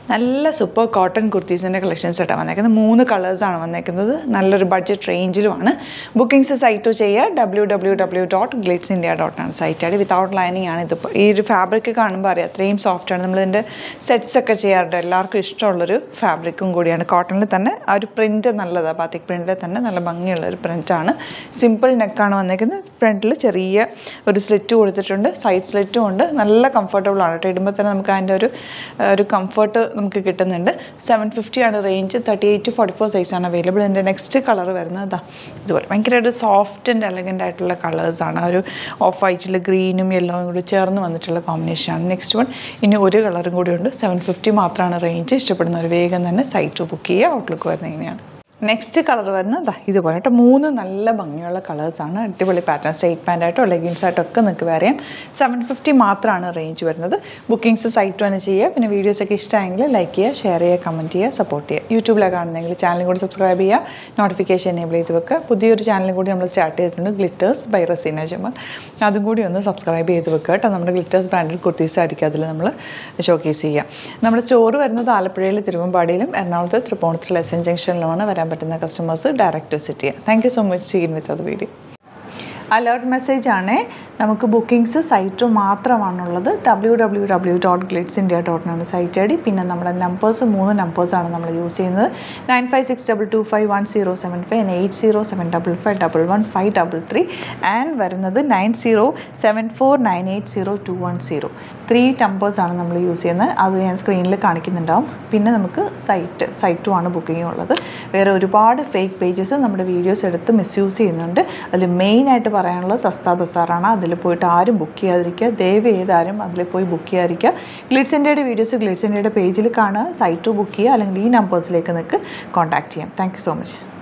നല്ല super cotton കുർത്തീസിൻ്റെ collections ആയിട്ടാണ് വന്നേക്കുന്നത് മൂന്ന് കളേഴ്സാണ് വന്നേക്കുന്നത് നല്ലൊരു ബഡ്ജറ്റ് റേഞ്ചിലുമാണ് ബുക്കിംഗ്സ് സൈറ്റ് ചെയ്യുക W W W dot glitz India dot ആണ് സൈറ്റ് ആയിട്ട് വിത്തൗട്ട് ലൈനിങ് ആണ് ഇതിപ്പോൾ ഈ ഒരു ഫാബ്രിക് കാണുമ്പോൾ അറിയാം അത്രയും സോഫ്റ്റ് ആണ് നമ്മളിതിൻ്റെ സെറ്റ്സ് ഒക്കെ ചെയ്യാറുണ്ട് എല്ലാവർക്കും ഇഷ്ടമുള്ളൊരു ഫാബ്രിക്കും കൂടിയാണ് കോട്ടണിൽ തന്നെ ആ ഒരു പ്രിൻറ്റ് നല്ലതാണ് ബാത്തിക് പ്രിൻറ്റിൽ തന്നെ നല്ല ഭംഗിയുള്ള ഒരു പ്രിൻറ്റാണ് സിമ്പിൾ നെക്കാണ് വന്നേക്കുന്നത് ഫ്രണ്ടിൽ ചെറിയ ഒരു സ്ലിറ്റ് കൊടുത്തിട്ടുണ്ട് സൈഡ് സ്ലിറ്റും ഉണ്ട് നല്ല കംഫർട്ടബിൾ ആണ് കേട്ടോ ഇടുമ്പോൾ തന്നെ നമുക്ക് അതിൻ്റെ ഒരു ആ, ഒരു കംഫർട്ട് നമുക്ക് കിട്ടുന്നുണ്ട് സെവൻ ഫിഫ്റ്റി ആണ് range thirty eight to forty four സൈസാണ് അവൈലബിൾ ഇതിൻ്റെ നെക്സ്റ്റ് കളർ വരുന്നത് ഇതാ ഇതുപോലെ ഭയങ്കരമായിട്ട് സോഫ്റ്റ് ആൻഡ് എലഗൻ്റ് ആയിട്ടുള്ള കളേഴ്സാണ് ആ ഒരു ഓഫ് വൈറ്റിൽ ഗ്രീനും യെല്ലോയും കൂടി ചേർന്ന് വന്നിട്ടുള്ള കോമ്പിനേഷനാണ് നെക്സ്റ്റ് വൺ ഇനി ഒരു കളറും കൂടി ഉണ്ട് സെവൻ ഫിഫ്റ്റി മാത്രമാണ് റേഞ്ച് ഇഷ്ടപ്പെടുന്നവർ വേഗം തന്നെ സൈറ്റ് ബുക്ക് ചെയ്യുക ഔട്ട്ലുക്ക് വരുന്നത് ഇങ്ങനെയാണ് നെക്സ്റ്റ് കളർ വരുന്നത് ദാ ഇതുപോലെ കേട്ടോ മൂന്ന് നല്ല ഭംഗിയുള്ള കളേഴ്സാണ് അടിപൊളി പാറ്റേൺ സ്ട്രേറ്റ് പാൻ്റായിട്ടോ ലെഗിൻസ് ആയിട്ടോ ഒക്കെ നിങ്ങൾക്ക് വരാം സെവൻ ഫിഫ്റ്റി മാത്രമാണ് റേഞ്ച് വരുന്നത് ബുക്കിംഗ്സ് സൈറ്റ് തന്നെ ചെയ്യുക പിന്നെ വീഡിയോസ് ഒക്കെ ഇഷ്ടമായെങ്കിൽ ലൈക്ക് ചെയ്യുക ഷെയർ ചെയ്യുക കമൻറ്റ് ചെയ്യുക സപ്പോർട്ട് ചെയ്യുക യൂട്യൂബിലാണ് കാണുന്നതെങ്കിൽ ചാനൽ കൂടി സബ്സ്ക്രൈബ് ചെയ്യുക നോട്ടിഫിക്കേഷൻ എനേബിൾ ചെയ്ത് വെക്കുക പുതിയൊരു ചാനൽ കൂടി നമ്മൾ സ്റ്റാർട്ട് ചെയ്തിട്ടുണ്ട് ഗ്ലിറ്റേഴ്സ് ബൈ റസീന ജമൽ അതും കൂടി ഒന്ന് സബ്സ്ക്രൈബ് ചെയ്ത് വെക്കുക കേട്ടോ നമ്മുടെ ഗ്ലിറ്റേഴ്സ് ബ്രാൻഡിൽ കുർത്തീസ് ആയിരിക്കും അതിൽ നമ്മൾ ഷോക്കേസ് ചെയ്യുക നമ്മുടെ സ്റ്റോർ വരുന്നത് ആലപ്പുഴയിൽ തിരുവമ്പാടിയിലും എറണാകുളത്ത് തൃപ്പൂണിത്തുറ എസ് എൻ ജംഗ്ഷനിലുമാണ് വരാൻ പറ്റുന്ന കസ്റ്റമേഴ്സ് ഡയറക്റ്റ് വിസിറ്റ് ചെയ്യുക thank you so much seen with അത് വീഡിയോ അലേർട്ട് മെസ്സേജ് ആണ് നമുക്ക് ബുക്കിംഗ്സ് സൈറ്റ് മാത്രമാണുള്ളത് W W W dot glitz India dot ആണ് സൈറ്റ് ഐ ഡി പിന്നെ നമ്മുടെ നമ്പേഴ്സ് മൂന്ന് നമ്പേഴ്സാണ് നമ്മൾ യൂസ് ചെയ്യുന്നത് nine five six double two five one zero seven five eight zero seven double five double one five double three and വരുന്നത് nine zero seven four nine eight zero two one zero three നമ്പേഴ്സാണ് നമ്മൾ use ചെയ്യുന്നത് അത് ഞാൻ സ്ക്രീനിൽ കാണിക്കുന്നുണ്ടാവും പിന്നെ നമുക്ക് site സൈറ്റും ആണ് ബുക്കിംഗ് ഉള്ളത് വേറെ ഒരുപാട് ഫേക്ക് പേജസ് നമ്മുടെ വീഡിയോസ് എടുത്ത് മിസ്യൂസ് ചെയ്യുന്നുണ്ട് അതിൽ മെയിനായിട്ട് പറയാനുള്ളത് സസ്ത ബസാറാണ് അതിൽ പോയിട്ട് ആരും ബുക്ക് ചെയ്യാതിരിക്കുക ദയവ് ചെയ്താരും അതിൽ പോയി ബുക്ക് ചെയ്യാതിരിക്കുക ഗ്ലിറ്റ്സ് ഇന്ത്യയുടെ വീഡിയോസ് ഗ്ലിറ്റ്സ് ഇന്ത്യയുടെ പേജിൽ കാണുക സൈറ്റ് ബുക്ക് ചെയ്യുക അല്ലെങ്കിൽ ഈ നമ്പേഴ്സിലേക്ക് നിങ്ങൾക്ക് കോൺടാക്ട് ചെയ്യാം താങ്ക് യു സോ മച്ച്